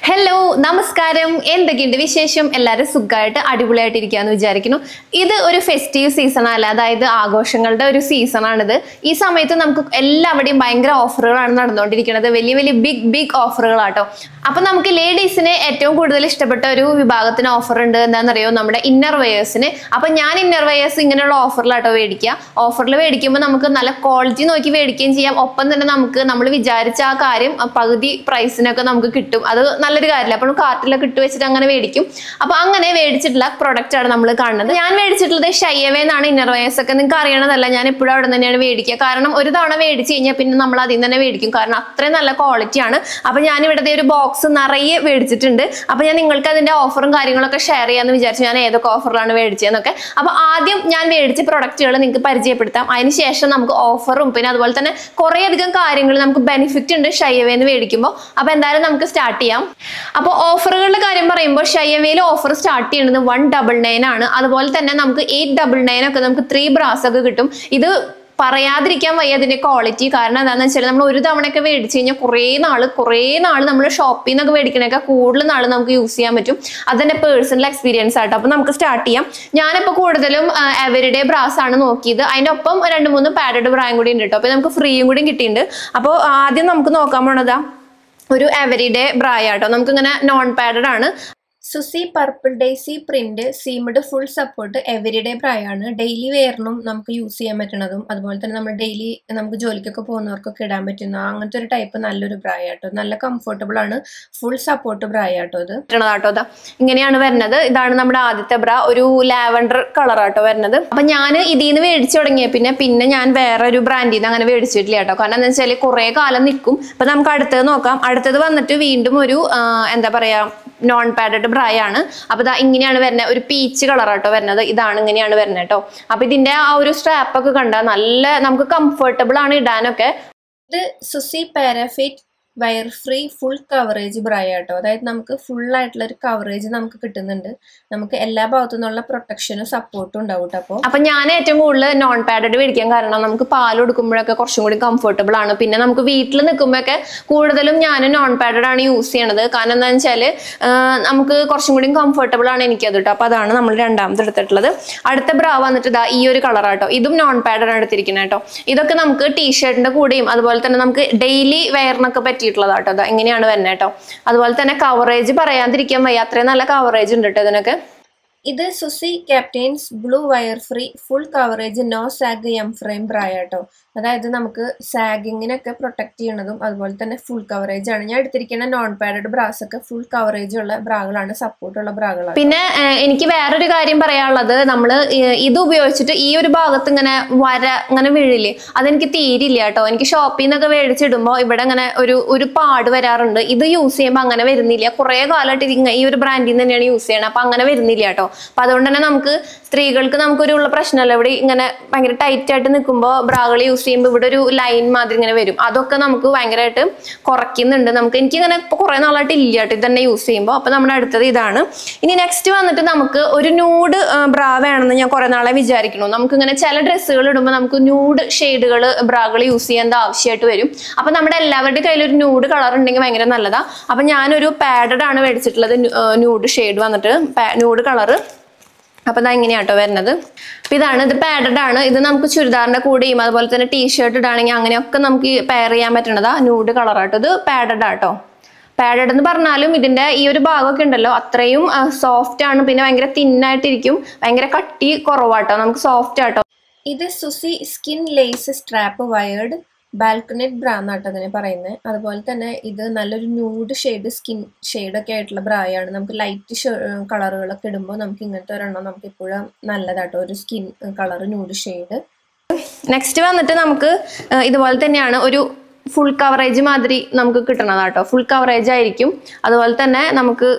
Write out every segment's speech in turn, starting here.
hello നമസ്കാരം എന്തൊക്കെയുണ്ട് വിശേഷം എല്ലാവരും സുഖമായിട്ട് അടിപൊളിയായിട്ട് ഇരിക്കാന്ന് വിചാരിക്കുന്നു ഇത് ഒരു ഫെസ്റ്റീവ് സീസൺ അല്ല അതായത് ആഘോഷങ്ങളുടെ ഒരു സീസൺ ആണിത് ഈ സമയത്ത് നമുക്ക് എല്ലാവിടെയും ഭയങ്കര ഓഫറുകളാണ് നടന്നുകൊണ്ടിരിക്കുന്നത് വലിയ വലിയ ബിഗ് ബിഗ് ഓഫറുകളാട്ടോ അപ്പൊ നമുക്ക് ലേഡീസിന് ഏറ്റവും കൂടുതൽ ഇഷ്ടപ്പെട്ട ഒരു വിഭാഗത്തിന് ഓഫർ ഉണ്ട് എന്താണെന്നറിയോ നമ്മുടെ ഇന്നർ വെയേഴ്സിന് അപ്പൊ ഞാൻ ഇന്നർ വെയേഴ്സ് ഇങ്ങനെയുള്ള ഓഫറിലാട്ടോ മേടിക്കുക ഓഫറിൽ മേടിക്കുമ്പോൾ നമുക്ക് നല്ല ക്വാളിറ്റി നോക്കി മേടിക്കുകയും ചെയ്യാം ഒപ്പം തന്നെ നമുക്ക് നമ്മൾ വിചാരിച്ച ആ കാര്യം ആ പകുതി പ്രൈസിനൊക്കെ നമുക്ക് കിട്ടും അത് നല്ലൊരു കാര്യമില്ല അപ്പോൾ കാർട്ടിലൊക്കെ ഇട്ട് വെച്ചിട്ട് അങ്ങനെ മേടിക്കും അപ്പൊ അങ്ങനെ മേടിച്ചിട്ടുള്ള പ്രൊഡക്റ്റ് ആണ് നമ്മൾ കാണുന്നത് ഞാൻ മേടിച്ചിട്ടുള്ളത് ഷയ്യവേ എന്നാണ് ഇന്നർ വെയേഴ്സ് ഒക്കെ നിങ്ങൾക്ക് അറിയണതല്ല ഞാൻ എപ്പോഴും അവിടെ തന്നെയാണ് മേടിക്കുക കാരണം ഒരു തവണ മേടിച്ച് കഴിഞ്ഞാൽ പിന്നെ നമ്മൾ അതിൽ തന്നെ മേടിക്കും കാരണം അത്രയും നല്ല ക്വാളിറ്റി ആണ് അപ്പൊ ഞാൻ ഇവിടുത്തെ ഒരു ബോക്സ് നിറയെ മേടിച്ചിട്ടുണ്ട് അപ്പൊ ഞാൻ നിങ്ങൾക്ക് അതിന്റെ ഓഫറും കാര്യങ്ങളൊക്കെ ഷെയർ ചെയ്യാന്ന് വിചാരിച്ചു ഞാൻ ഏതൊക്കെ ഓഫറിലാണ് മേടിച്ചതെന്നൊക്കെ അപ്പൊ ആദ്യം ഞാൻ മേടിച്ച പ്രൊഡക്റ്റുകൾ നിങ്ങൾക്ക് പരിചയപ്പെടുത്താം അതിനുശേഷം നമുക്ക് ഓഫറും പിന്നെ അതുപോലെ തന്നെ കുറേ അധികം കാര്യങ്ങൾ നമുക്ക് ബെനിഫിറ്റ് ഉണ്ട് ഷയ്യവേന്ന് മേടിക്കുമ്പോൾ അപ്പൊ എന്തായാലും നമുക്ക് സ്റ്റാർട്ട് ചെയ്യാം അപ്പോൾ ഓഫറുകളുടെ കാര്യം പറയുമ്പോൾ ഷയ്യവേയിൽ ഓഫർ സ്റ്റാർട്ട് ചെയ്യുന്നത് വൺ ഡബിൾ നയൻ ആണ് അതുപോലെ തന്നെ നമുക്ക് എയ്റ്റ് ഡബിൾ നയൻ ഒക്കെ നമുക്ക് ത്രീ ബ്രാസ് ഒക്കെ കിട്ടും ഇത് പറയാതിരിക്കാൻ വയ്യ അതിന്റെ ക്വാളിറ്റി കാരണം എന്താണെന്ന് വെച്ചാൽ നമ്മൾ ഒരു തവണയൊക്കെ മേടിച്ച് കഴിഞ്ഞാൽ കുറേ നാൾ കുറേ നാൾ നമ്മൾ ഷോപ്പിൽ നിന്നൊക്കെ മേടിക്കണൊക്കെ കൂടുതൽ നാൾ നമുക്ക് യൂസ് ചെയ്യാൻ പറ്റും അതെന്റെ പേഴ്സണൽ എക്സ്പീരിയൻസ് ആട്ടോ അപ്പൊ നമുക്ക് സ്റ്റാർട്ട് ചെയ്യാം ഞാനിപ്പോൾ കൂടുതലും എവരിഡേ ബ്രാസ് ആണ് നോക്കിയത് അതിന്റെ ഒപ്പം രണ്ട് മൂന്ന് പാഡഡ് ബ്രായും കൂടി ഉണ്ട് കേട്ടോ അപ്പൊ നമുക്ക് ഫ്രീയും കൂടി കിട്ടിയിട്ടുണ്ട് അപ്പോൾ ആദ്യം നമുക്ക് നോക്കാൻ പോണതാ ഒരു എവരിഡേ ബ്രായ കേട്ടോ നമുക്കിങ്ങനെ നോൺ പാഡഡ് ആണ് Susie purple daisy print seamed full support everyday പ്രായമാണ് ഡെയിലി വെയറിനും നമുക്ക് യൂസ് ചെയ്യാൻ പറ്റുന്നതും അതുപോലെ തന്നെ നമ്മൾ ഡെയിലി നമുക്ക് ജോലിക്കൊക്കെ പോകുന്നവർക്കൊക്കെ ഇടാൻ പറ്റുന്ന അങ്ങനത്തെ ഒരു ടൈപ്പ് നല്ലൊരു പ്രായ കേട്ടോ നല്ല കംഫർട്ടബിൾ ആണ് ഫുൾ സപ്പോർട്ട് പ്രായ കേട്ടോ ഇത് കേട്ടോ ഇതാ ഇങ്ങനെയാണ് വരുന്നത് ഇതാണ് നമ്മുടെ ആദ്യത്തെ ബ്ര ഒരു ലാവൻഡർ കളർ ആട്ടോ വരുന്നത് അപ്പൊ ഞാൻ ഇതിൽ നിന്ന് മേടിച്ചു തുടങ്ങിയ പിന്നെ പിന്നെ ഞാൻ വേറെ ഒരു ബ്രാൻഡിൽ നിന്ന് അങ്ങനെ മേടിച്ചിട്ടില്ല കേട്ടോ കാരണം എന്താ വെച്ചാൽ കുറെ കാലം നിൽക്കും അപ്പൊ നമുക്ക് അടുത്തത് നോക്കാം അടുത്തത് വന്നിട്ട് വീണ്ടും ഒരു ആ, എന്താ പറയാ നോൺ പാഡഡ് ബ്രായ ആണ് അപ്പൊ ഇതാ ഇങ്ങനെയാണ് വരുന്നത് ഒരു പീച്ച് കളറാട്ടോ വരുന്നത് ഇതാണ് ഇങ്ങനെയാണ് വരുന്നത് കേട്ടോ അപ്പൊ ഇതിന്റെ ആ ഒരു സ്ട്രാപ്പ് ഒക്കെ കണ്ടാൽ നല്ല നമുക്ക് കംഫർട്ടബിൾ ആണ് ഇടാനൊക്കെ ഇത് സുസി പാരാഫിറ്റ് വയർ ഫ്രീ ഫുൾ കവറേജ് ബ്രായ കേട്ടോ അതായത് നമുക്ക് ഫുൾ ആയിട്ടുള്ള ഒരു കവറേജ് നമുക്ക് കിട്ടുന്നുണ്ട് നമുക്ക് എല്ലാ ഭാഗത്തു നിന്നുള്ള പ്രൊട്ടക്ഷനും സപ്പോർട്ടും ഉണ്ടാവും കേട്ടോ അപ്പോൾ അപ്പൊ ഞാൻ ഏറ്റവും കൂടുതൽ നോൺ പാഡഡ് മേടിക്കാൻ കാരണം നമുക്ക് പാൽ കൊടുക്കുമ്പോഴൊക്കെ കുറച്ചും കൂടി കംഫർട്ടബിൾ ആണ് പിന്നെ നമുക്ക് വീട്ടിൽ നിൽക്കുമ്പോഴൊക്കെ കൂടുതലും ഞാൻ നോൺ പാഡഡ് ആണ് യൂസ് ചെയ്യണത് കാരണം എന്താണെന്ന് വെച്ചാൽ നമുക്ക് കുറച്ചും കൂടി കംഫർട്ടബിൾ ആണ് എനിക്കത് കേട്ടോ അപ്പൊ അതാണ് നമ്മൾ രണ്ടാമത് എടുത്തിട്ടുള്ളത് അടുത്ത ബ്രാ വന്നിട്ട് ഇതാ ഈ ഒരു കളറാട്ടോ ഇതും നോൺ പാഡഡ് ആണ് എടുത്തിരിക്കുന്നത് കേട്ടോ ഇതൊക്കെ നമുക്ക് ടീഷർട്ടിന്റെ കൂടെയും അതുപോലെ തന്നെ നമുക്ക് ഡെയിലി വെയറിനൊക്കെ പറ്റിയിട്ടുള്ളതാട്ടോ അതാ ഇങ്ങനെയാണ് വരുന്നത് കേട്ടോ അതുപോലെ തന്നെ കവറേജ് പറയാതിരിക്കാൻ വയ്യ അത്രയും നല്ല കവറേജ് ഉണ്ട് കേട്ടോ ഇതിനൊക്കെ ഇത് Susie captain's blue wire free full coverage no sag M frame ബ്രായ കേട്ടോ അതായത് നമുക്ക് സാഗിങ്ങിനൊക്കെ പ്രൊട്ടക്ട് ചെയ്യണതും അതുപോലെ തന്നെ ഫുൾ കവറേജ് ആണ് ഞാൻ എടുത്തിരിക്കുന്ന നോൺ പാഡഡ് ബ്രാസ് ഒക്കെ ഫുൾ കവറേജ് ഉള്ള ബ്രാകളാണ് സപ്പോർട്ട് ഉള്ള ബ്രാകളാണ് പിന്നെ ഏഹ്, എനിക്ക് വേറൊരു കാര്യം പറയാനുള്ളത് നമ്മൾ ഇത് ഉപയോഗിച്ചിട്ട് ഈ ഒരു ഭാഗത്ത് ഇങ്ങനെ വര ഇങ്ങനെ വീഴില്ലേ അതെനിക്ക് തീരില്ല കേട്ടോ എനിക്ക് ഷോപ്പിൽ നിന്നൊക്കെ മേടിച്ചിടുമ്പോൾ ഇവിടെ ഇങ്ങനെ ഒരു ഒരു പാട് വരാറുണ്ട് ഇത് യൂസ് ചെയ്യുമ്പോൾ അങ്ങനെ വരുന്നില്ല കുറേ കാലമായിട്ട് ഇത് ഇങ്ങ- ഈ ഒരു ബ്രാൻഡിൽ നിന്ന് തന്നെയാണ് യൂസ് ചെയ്യണത് അപ്പൊ അങ്ങനെ വരുന്നില്ല കേട്ടോ അപ്പൊ അതുകൊണ്ട് തന്നെ നമുക്ക് സ്ത്രീകൾക്ക് നമുക്കൊരു ഉള്ള പ്രശ്നമല്ല ഇവിടെ ഇങ്ങനെ ഭയങ്കര ടൈറ്റ് ആയിട്ട് നിൽക്കുമ്പോൾ ബ്രാകൾ യൂസ് ചെയ്യുമ്പോൾ ഇവിടെ ഒരു ലൈൻ മാതിരി ഇങ്ങനെ വരും അതൊക്കെ നമുക്ക് ഭയങ്കരമായിട്ട് കുറയ്ക്കുന്നുണ്ട് നമുക്ക് എനിക്ക് ഇങ്ങനെ ഇപ്പൊ കുറെ നാളായിട്ട് ഇല്ല കേട്ടോ ഇത് തന്നെ യൂസ് ചെയ്യുമ്പോൾ അപ്പൊ നമ്മുടെ അടുത്തത് ഇതാണ് ഇനി നെക്സ്റ്റ് വന്നിട്ട് നമുക്ക് ഒരു ന്യൂഡ് ബ്രാ വേണമെന്ന് ഞാൻ കുറെ നാളെ വിചാരിക്കുന്നു നമുക്ക് ഇങ്ങനെ ചില ഡ്രസ്സുകൾ ഇടുമ്പോൾ നമുക്ക് ന്യൂഡ് ഷെയ്ഡുകൾ ബ്രാകൾ യൂസ് ചെയ്യേണ്ട ആവശ്യമായിട്ട് വരും അപ്പൊ നമ്മുടെ എല്ലാവരുടെ കയ്യിൽ ഒരു ന്യൂഡ് കളർ ഉണ്ടെങ്കിൽ ഭയങ്കര നല്ലതാ അപ്പൊ ഞാനൊരു പാഡഡ് ആണ് മേടിച്ചിട്ടുള്ളത് ന്യൂഡ് ഷെയ്ഡ് വന്നിട്ട് ന്യൂഡ് കളറ് അപ്പൊ ഇതാ ഇങ്ങനെയാട്ടോ വരുന്നത് അപ്പൊ ഇതാണ് ഇത് പാഡഡ് ആണ് ഇത് നമുക്ക് ചുരിദാറിന്റെ കൂടെയും അതുപോലെ തന്നെ ടീഷർട്ട് ഇടാണെങ്കിൽ അങ്ങനെയൊക്കെ നമുക്ക് പെയർ ചെയ്യാൻ പറ്റണതാ ന്യൂഡ് കളറാട്ടോ ഇത് പാഡഡ് ആട്ടോ പാഡഡ് എന്ന് പറഞ്ഞാലും ഇതിന്റെ ഈ ഒരു ഭാഗമൊക്കെ ഉണ്ടല്ലോ അത്രയും സോഫ്റ്റ് ആണ് പിന്നെ ഭയങ്കര തിന്നായിട്ടിരിക്കും ഭയങ്കര കട്ടി കുറവാട്ടോ നമുക്ക് സോഫ്റ്റ് ആട്ടോ ഇത് Susie skin lace strap wired balconette bra എന്നാട്ടോ അതിനെ പറയുന്നത് അതുപോലെ തന്നെ ഇത് നല്ലൊരു ന്യൂഡ് ഷെയ്ഡ് സ്കിൻ ഷെയ്ഡൊക്കെ ആയിട്ടുള്ള ബ്രായാണ് നമുക്ക് ലൈറ്റ് കളറുകളൊക്കെ ഇടുമ്പോൾ നമുക്ക് ഇങ്ങനത്തെ ഒരെണ്ണം നമുക്ക് ഇപ്പോഴും നല്ലതാട്ടോ ഒരു skin colour nude shade next വന്നിട്ട് നമുക്ക് ആ, ഇതുപോലെ തന്നെയാണ് ഒരു ഫുൾ കവറേജ് മാതിരി നമുക്ക് കിട്ടണതാട്ടോ ഫുൾ കവറേജ് ആയിരിക്കും അതുപോലെ തന്നെ നമുക്ക്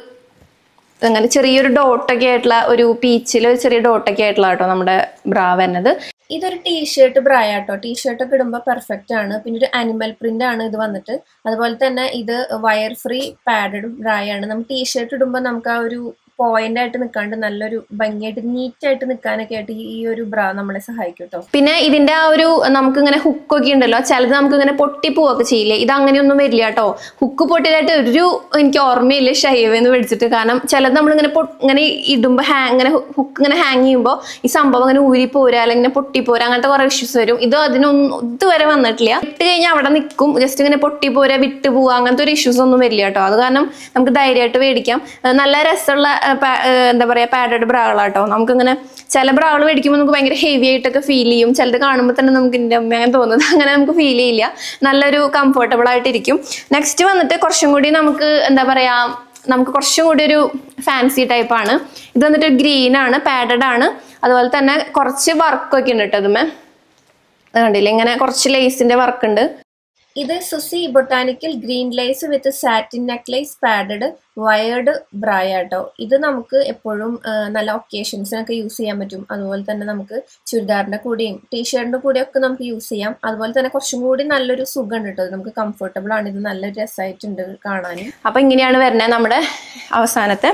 അങ്ങനെ ചെറിയൊരു ഡോട്ടൊക്കെ ആയിട്ടുള്ള ഒരു പീച്ചിൽ ഒരു ചെറിയ ഡോട്ടൊക്കെ ആയിട്ടുള്ള കേട്ടോ നമ്മുടെ ബ്രാ വരുന്നത് ഇതൊരു ടീഷർട്ട് ബ്രാ ആട്ടോ ടീഷർട്ട് ഒക്കെ ഇടുമ്പോൾ പെർഫെക്റ്റ് ആണ് പിന്നെ ഒരു അനിമൽ പ്രിന്റ് ആണ് ഇത് വന്നിട്ട് അതുപോലെ തന്നെ ഇത് വയർ ഫ്രീ പാഡഡ് ബ്രാ ആണ് നമുക്ക് ടീഷർട്ട് ഇടുമ്പോൾ നമുക്ക് ആ ഒരു പോയിന്റ് ആയിട്ട് നിൽക്കാണ്ട് നല്ലൊരു ഭംഗിയായിട്ട് നീറ്റ് ആയിട്ട് നിൽക്കാനൊക്കെ ആയിട്ട് ഈ- ഈ ഒരു ബ്രാ നമ്മളെ സഹായിക്കും കേട്ടോ പിന്നെ ഇതിന്റെ ആ ഒരു നമുക്ക് ഇങ്ങനെ ഹുക്കൊക്കെ ഉണ്ടല്ലോ ചിലത് നമുക്ക് ഇങ്ങനെ പൊട്ടി പോവൊക്കെ ചെയ്യില്ലേ ഇത് അങ്ങനെയൊന്നും വരില്ല കേട്ടോ ഹുക്ക് പൊട്ടിയതായിട്ട് ഒരു എനിക്ക് ഓർമ്മയില്ല ഷൈവേന്ന് മേടിച്ചിട്ട് കാരണം ചിലത് നമ്മളിങ്ങനെ പൊ- ഇങ്ങനെ ഇടുമ്പോൾ ഹാങ് ഇങ്ങനെ ഹുക്ക് ഇങ്ങനെ ഹാങ് ചെയ്യുമ്പോൾ ഈ സംഭവം ഇങ്ങനെ ഊരി പോരാ അല്ലെങ്കിൽ ഇങ്ങനെ പൊട്ടി പോരാ അങ്ങനത്തെ കുറെ ഇഷ്യൂസ് വരും ഇത് അതിനൊന്നും ഇതുവരെ വന്നിട്ടില്ല ഇട്ട് കഴിഞ്ഞാൽ അവിടെ നിൽക്കും ജസ്റ്റ് ഇങ്ങനെ പൊട്ടി പോരാ വിട്ട് പോവുക അങ്ങനത്തെ ഒരു ഇഷ്യൂസ് ഒന്നും വരില്ല കേട്ടോ അത് കാരണം നമുക്ക് ധൈര്യമായിട്ട് മേടിക്കാം ഏഹ് നല്ല രസമുള്ള ഏഹ് പാ- ഏഹ് എന്താ പറയാ പാഡഡ് ബ്രാകളാട്ടോ നമുക്കിങ്ങനെ ചില ബ്രാകൾ മേടിക്കുമ്പോൾ നമുക്ക് ഭയങ്കര ഹെവി ആയിട്ടൊക്കെ ഫീൽ ചെയ്യും ചിലത് കാണുമ്പോൾ തന്നെ നമുക്ക് എൻ്റെ അമ്മ അങ്ങനെ തോന്നുന്നത് അങ്ങനെ നമുക്ക് ഫീൽ ചെയ്യില്ല നല്ലൊരു കംഫർട്ടബിൾ ആയിട്ടിരിക്കും നെക്സ്റ്റ് വന്നിട്ട് കുറച്ചും കൂടി നമുക്ക് എന്താ പറയാ നമുക്ക് കുറച്ചും കൂടി ഒരു ഫാൻസി ടൈപ്പാണ് ഇത് വന്നിട്ട് ഗ്രീൻ ആണ് പാഡഡ് ആണ് അതുപോലെ തന്നെ കുറച്ച് വർക്കൊക്കെ ഉണ്ട് കേട്ടോ ഇതുമേ അത് കണ്ടില്ലേ ഇങ്ങനെ കുറച്ച് ലേസിന്റെ വർക്ക് ഉണ്ട് ഇത് Susie botanical green lace with satin necklace padded wired ബ്രായ കേട്ടോ ഇത് നമുക്ക് എപ്പോഴും ആ, നല്ല ഒക്കേഷൻസിനൊക്കെ യൂസ് ചെയ്യാൻ പറ്റും അതുപോലെ തന്നെ നമുക്ക് ചുരിദാറിന്റെ കൂടെയും ടീഷർട്ടിന്റെ കൂടെയും ഒക്കെ നമുക്ക് യൂസ് ചെയ്യാം അതുപോലെ തന്നെ കുറച്ചും കൂടി നല്ലൊരു സുഖം കേട്ടോ ഇത് നമുക്ക് കംഫർട്ടബിൾ ആണ് ഇത് നല്ല രസമായിട്ടുണ്ട് കാണാൻ അപ്പൊ ഇങ്ങനെയാണ് വരുന്നത് നമ്മുടെ അവസാനത്തെ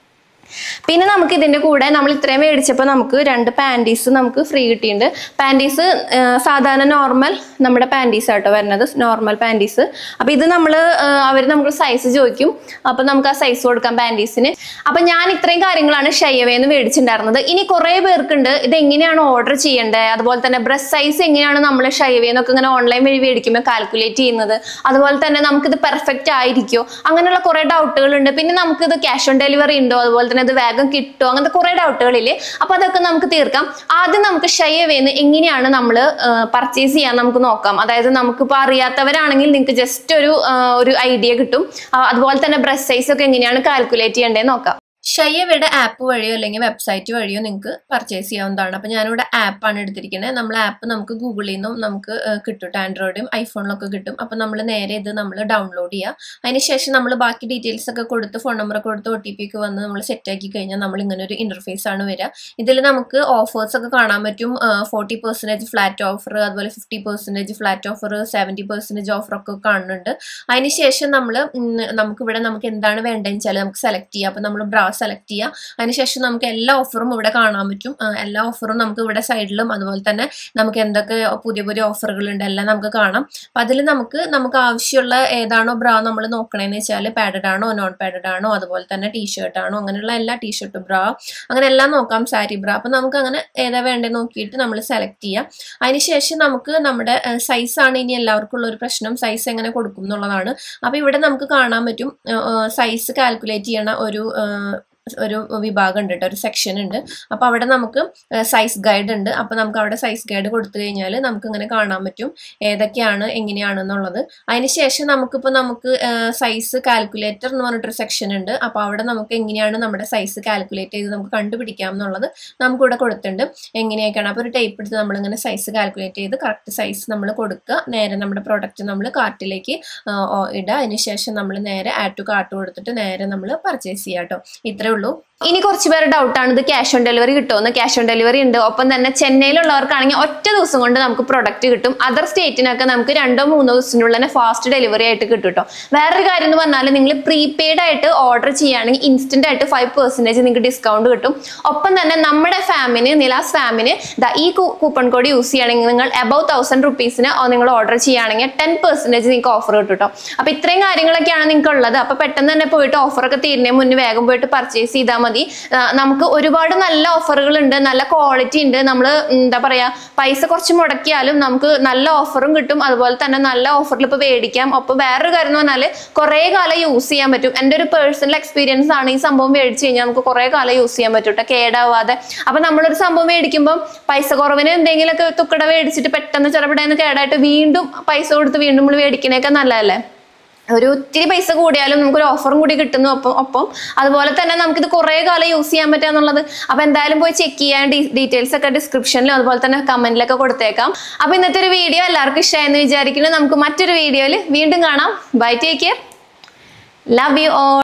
പിന്നെ നമുക്ക് ഇതിന്റെ കൂടെ നമ്മൾ ഇത്രയും മേടിച്ചപ്പോൾ നമുക്ക് രണ്ട് പാൻറ്റീസ് നമുക്ക് ഫ്രീ കിട്ടിയിട്ടുണ്ട് പാൻറ്റീസ് സാധാരണ നോർമൽ നമ്മുടെ പാൻറ്റീസ് ആട്ടോ വരുന്നത് നോർമൽ പാൻറ്റീസ് അപ്പൊ ഇത് നമ്മൾ അവർ നമുക്ക് സൈസ് ചോദിക്കും അപ്പൊ നമുക്ക് ആ സൈസ് കൊടുക്കാം പാൻറ്റീസിന് അപ്പൊ ഞാൻ ഇത്രയും കാര്യങ്ങളാണ് ഷയ്യവേന്ന് മേടിച്ചിട്ടുണ്ടായിരുന്നത് ഇനി കുറെ പേർക്കുണ്ട് ഇത് എങ്ങനെയാണ് ഓർഡർ ചെയ്യേണ്ടത് അതുപോലെ തന്നെ ബ്രസ്റ്റ് സൈസ് എങ്ങനെയാണ് നമ്മൾ ഷയ്യവേന്നൊക്കെ ഇങ്ങനെ ഓൺലൈൻ വഴി മേടിക്കുമ്പോൾ കാൽക്കുലേറ്റ് ചെയ്യുന്നത് അതുപോലെ തന്നെ നമുക്കിത് പെർഫെക്റ്റ് ആയിരിക്കുമോ അങ്ങനെയുള്ള കുറെ ഡൗട്ടുകൾ ഉണ്ട് പിന്നെ നമുക്കിത് ക്യാഷ് ഓൺ ഡെലിവറി ഉണ്ടോ അതുപോലെ തന്നെ ഇത് വേഗം കിട്ടുമോ അങ്ങനത്തെ കുറെ ഡൗട്ടുകളില്ലേ അപ്പൊ അതൊക്കെ നമുക്ക് തീർക്കാം ആദ്യം നമുക്ക് ഷയ്യവേന്ന് എങ്ങനെയാണ് നമ്മൾ പർച്ചേസ് ചെയ്യാൻ നമുക്ക് നോക്കാം അതായത് നമുക്കിപ്പോൾ അറിയാത്തവരാണെങ്കിൽ നിങ്ങൾക്ക് ജസ്റ്റ് ഒരു ആ, ഒരു ഐഡിയ കിട്ടും ആ, അതുപോലെ തന്നെ ബ്രസ്റ്റ് സൈസ് ഒക്കെ എങ്ങനെയാണ് കാൽക്കുലേറ്റ് ചെയ്യേണ്ടത് നോക്കാം ഷയ്യവയുടെ ആപ്പ് വഴിയോ അല്ലെങ്കിൽ വെബ്സൈറ്റ് വഴിയോ നിങ്ങൾക്ക് പർച്ചേസ് ചെയ്യാവുന്നതാണ് അപ്പോൾ ഞാനിവിടെ ആപ്പാണ് എടുത്തിരിക്കുന്നത് നമ്മൾ ആപ്പ് നമുക്ക് ഗൂഗിളിൽ നിന്നും നമുക്ക് ഏഹ്, കിട്ടും ആൻഡ്രോയിഡും ഐഫോണിലൊക്കെ കിട്ടും അപ്പോൾ നമ്മൾ നേരെ ഇത് നമ്മൾ ഡൗൺലോഡ് ചെയ്യുക അതിനുശേഷം നമ്മൾ ബാക്കി ഡീറ്റെയിൽസ് ഒക്കെ കൊടുത്ത് ഫോൺ നമ്പർ കൊടുത്ത് ഒ ടി പി ഒക്കെ വന്ന് നമ്മൾ സെറ്റ് ആക്കി കഴിഞ്ഞാൽ നമ്മൾ ഇങ്ങനെ ഒരു ഇന്റർഫേസ് ആണ് വരിക ഇതിൽ നമുക്ക് ഓഫേഴ്സ് ഒക്കെ കാണാൻ പറ്റും ഫോർട്ടി പെർസെൻറ്റേജ് ഫ്ലാറ്റ് ഓഫർ അതുപോലെ fifty percentage flat offer seventy percentage offer ഒക്കെ കാണുന്നുണ്ട് അതിനുശേഷം നമ്മൾ നമുക്ക് ഇവിടെ നമുക്ക് എന്താണ് വേണ്ടതെന്ന് വെച്ചാൽ നമുക്ക് സെലക്ട് ചെയ്യാം അപ്പോൾ നമ്മൾ ബ്രാ സെലക്ട് ചെയ്യുക അതിനുശേഷം നമുക്ക് എല്ലാ ഓഫറും ഇവിടെ കാണാൻ പറ്റും ആ, എല്ലാ ഓഫറും നമുക്ക് ഇവിടെ സൈഡിലും അതുപോലെ തന്നെ നമുക്ക് എന്തൊക്കെ പുതിയ പുതിയ ഓഫറുകൾ ഉണ്ട് എല്ലാം നമുക്ക് കാണാം അപ്പം അതിൽ നമുക്ക് നമുക്ക് ആവശ്യമുള്ള ഏതാണോ ബ്രാ നമ്മൾ നോക്കണേന്ന് വെച്ചാൽ പാഡഡ് ആണോ നോൺ പാഡഡ് ആണോ അതുപോലെ തന്നെ ടീഷർട്ട് ആണോ അങ്ങനെയുള്ള എല്ലാ ടീഷർട്ട് ബ്രാ അങ്ങനെ എല്ലാം നോക്കാം സാരി ബ്രാ അപ്പം നമുക്ക് അങ്ങനെ ഏതാ വേണ്ടത് നോക്കിയിട്ട് നമ്മൾ സെലക്ട് ചെയ്യാം അതിനുശേഷം നമുക്ക് നമ്മുടെ സൈസ് ആണ് ഇനി എല്ലാവർക്കും ഉള്ള ഒരു പ്രശ്നം സൈസ് എങ്ങനെ കൊടുക്കും എന്നുള്ളതാണ് അപ്പോൾ ഇവിടെ നമുക്ക് കാണാൻ പറ്റും സൈസ് കാൽക്കുലേറ്റ് ചെയ്യണ ഒരു ആ, ഒരു വിഭാഗം ഉണ്ട് കേട്ടോ ഒരു സെക്ഷൻ ഉണ്ട് അപ്പോൾ അവിടെ നമുക്ക് സൈസ് ഗൈഡ് ഉണ്ട് അപ്പോൾ നമുക്ക് അവിടെ സൈസ് ഗൈഡ് കൊടുത്തു കഴിഞ്ഞാൽ നമുക്ക് ഇങ്ങനെ കാണാൻ പറ്റും ഏതൊക്കെയാണ് എങ്ങനെയാണെന്നുള്ളത് അതിനുശേഷം നമുക്കിപ്പോൾ നമുക്ക് സൈസ് കാൽക്കുലേറ്റർ എന്ന് പറഞ്ഞിട്ടൊരു സെക്ഷൻ ഉണ്ട് അപ്പോൾ അവിടെ നമുക്ക് എങ്ങനെയാണ് നമ്മുടെ സൈസ് കാൽക്കുലേറ്റ് ചെയ്ത് നമുക്ക് കണ്ടുപിടിക്കാം എന്നുള്ളത് നമുക്കിവിടെ കൊടുത്തിട്ടുണ്ട് എങ്ങനെയൊക്കെയാണ് അപ്പോൾ ഒരു ടൈപ്പ് എടുത്ത് നമ്മളിങ്ങനെ സൈസ് കാൽക്കുലേറ്റ് ചെയ്ത് കറക്റ്റ് സൈസ് നമ്മൾ കൊടുക്കുക നേരെ നമ്മുടെ പ്രോഡക്റ്റ് നമ്മൾ കാർട്ടിലേക്ക് ഇടുക അതിനുശേഷം നമ്മൾ നേരെ ആഡ് ടു കാർട്ട് കൊടുത്തിട്ട് നേരെ നമ്മൾ പർച്ചേസ് ചെയ്യാം കേട്ടോ ഇത്രേ ഉള്ളൂ ഇനി കുറച്ച് പേര് ഡൗട്ടാണ് ഇത് ക്യാഷ് ഓൺ ഡെലിവറി കിട്ടുമെന്ന് ക്യാഷ് ഓൺ ഡെലിവറി ഉണ്ട് ഒപ്പം തന്നെ ചെന്നൈയിലുള്ളവർക്കാണെങ്കിൽ ഒറ്റ ദിവസം കൊണ്ട് നമുക്ക് പ്രൊഡക്റ്റ് കിട്ടും അതർ സ്റ്റേറ്റിനൊക്കെ നമുക്ക് രണ്ടോ മൂന്നോ ദിവസത്തിനുള്ളിൽ തന്നെ ഫാസ്റ്റ് ഡെലിവറി ആയിട്ട് കിട്ടും കേട്ടോ വേറൊരു കാര്യം എന്ന് പറഞ്ഞാൽ നിങ്ങൾ പ്രീപെയ്ഡ് ആയിട്ട് ഓർഡർ ചെയ്യുകയാണെങ്കിൽ ഇൻസ്റ്റന്റ് ആയിട്ട് ഫൈവ് പെർസെന്റേജ് നിങ്ങൾക്ക് ഡിസ്കൗണ്ട് കിട്ടും ഒപ്പം തന്നെ നമ്മുടെ ഫാമിന് നിലാസ് ഫാമിന് ദാ ഈ കൂപ്പൺ കോഡ് യൂസ് ചെയ്യുകയാണെങ്കിൽ നിങ്ങൾ അബൌവ് തൗസൻഡ് റുപ്പീസിന് നിങ്ങൾ ഓർഡർ ചെയ്യുകയാണെങ്കിൽ ടെൻ പെർസെന്റേജ് നിങ്ങൾക്ക് ഓഫർ കിട്ടും കേട്ടോ അപ്പൊ ഇത്രയും കാര്യങ്ങളൊക്കെയാണ് നിങ്ങൾക്ക് ഉള്ളത് അപ്പൊ പെട്ടെന്ന് തന്നെ പോയിട്ട് ഓഫറൊക്കെ തീരുന്നതിന് മുന്നേ വേഗം പോയിട്ട് പർച്ചേസ് ചെയ്താൽ മതി ആ, നമുക്ക് ഒരുപാട് നല്ല ഓഫറുകൾ ഉണ്ട് നല്ല ക്വാളിറ്റി ഉണ്ട് നമ്മൾ എന്താ പറയാ പൈസ കുറച്ച് മുടക്കിയാലും നമുക്ക് നല്ല ഓഫറും കിട്ടും അതുപോലെ തന്നെ നല്ല ഓഫറിൽ ഇപ്പൊ മേടിക്കാം ഒപ്പം വേറൊരു കാര്യം എന്ന് പറഞ്ഞാൽ കുറേ കാലം യൂസ് ചെയ്യാൻ പറ്റും എൻ്റെ ഒരു പേഴ്സണൽ എക്സ്പീരിയൻസ് ആണ് ഈ സംഭവം മേടിച്ച് കഴിഞ്ഞാൽ നമുക്ക് കുറേ കാലം യൂസ് ചെയ്യാൻ പറ്റും കേട്ടോ കേടാവാതെ അപ്പൊ നമ്മളൊരു സംഭവം മേടിക്കുമ്പോൾ പൈസ കുറവിന് എന്തെങ്കിലുമൊക്കെ തുക്കട മേടിച്ചിട്ട് പെട്ടെന്ന് ചെറുപടേന്ന് കേടായിട്ട് വീണ്ടും പൈസ കൊടുത്ത് വീണ്ടും നമ്മൾ മേടിക്കണേക്കെ നല്ലതല്ലേ ഒരു ഒത്തിരി പൈസ കൂടിയാലും നമുക്കൊരു ഓഫറും കൂടി കിട്ടുന്നു ഒപ്പം ഒപ്പം അതുപോലെ തന്നെ നമുക്കിത് കുറേ കാലം യൂസ് ചെയ്യാൻ പറ്റുക എന്നുള്ളത് അപ്പൊ എന്തായാലും പോയി ചെക്ക് ചെയ്യാൻ ഡീറ്റെയിൽസ് ഒക്കെ ഡിസ്ക്രിപ്ഷനിലും അതുപോലെ തന്നെ കമന്റിലൊക്കെ കൊടുത്തേക്കാം അപ്പൊ ഇന്നത്തെ ഒരു വീഡിയോ എല്ലാവർക്കും ഇഷ്ടമായെന്ന് വിചാരിക്കുന്നു നമുക്ക് മറ്റൊരു വീഡിയോയിൽ വീണ്ടും കാണാം bye take care love you all